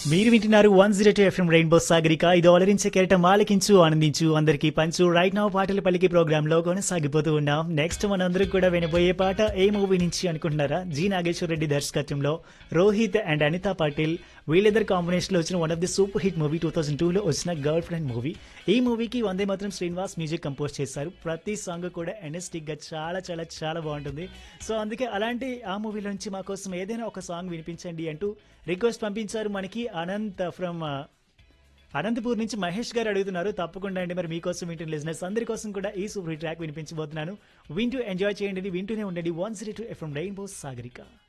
మీరు వింటున్నారు one zero two FM rainbow Sagarika ఇది అలరించే కెరటం ఆలకించు ఆనందించు అందరికీ పంచు రైట్ నౌ పాటల పలికి ప్రోగ్రామ్ లో కొనసాగిపోతూ ఉన్నాం నెక్స్ట్ మనందరికి కూడా వినబోయే పాట ఏ మూవీ నుంచి అనుకుంటున్నారా జి నాగేశ్వర రెడ్డి దర్శకత్వంలో రోహిత్ అండ్ అనితా పాటిల్ వీళ్ళిద్దరు కాంబినేషన్ లో వచ్చిన one of the super hit movie two thousand two లో వచ్చిన గర్ల్ ఫ్రెండ్ మూవీ ఈ మూవీకి వందే మాత్రం శ్రీనివాస్ మ్యూజిక్ కంపోజ్ చేశారు ప్రతి సాంగ్ కూడా ఎనర్జెటిక్ గా చాలా చాలా చాలా బాగుంటుంది సో అందుకే అలాంటి ఆ మూవీలో నుంచి మా కోసం ఏదైనా ఒక సాంగ్ వినిపించండి అంటూ రిక్వెస్ట్ పంపించారు మనకి అనంత్ ఫ్రమ్ అనంతపూర్ నుంచి మహేష్ గారు అడుగుతున్నారు తప్పకుండా అండి మరి మీకోసం వింటున్న లిజినెస్ అందరి కోసం కూడా ఈ సూపర్ హిట్ ట్రాక్ వినిపించబోతున్నాను వింటూ ఎంజాయ్ చేయండి వింటూనే ఉండండి one zero two FM rainbow Sagarika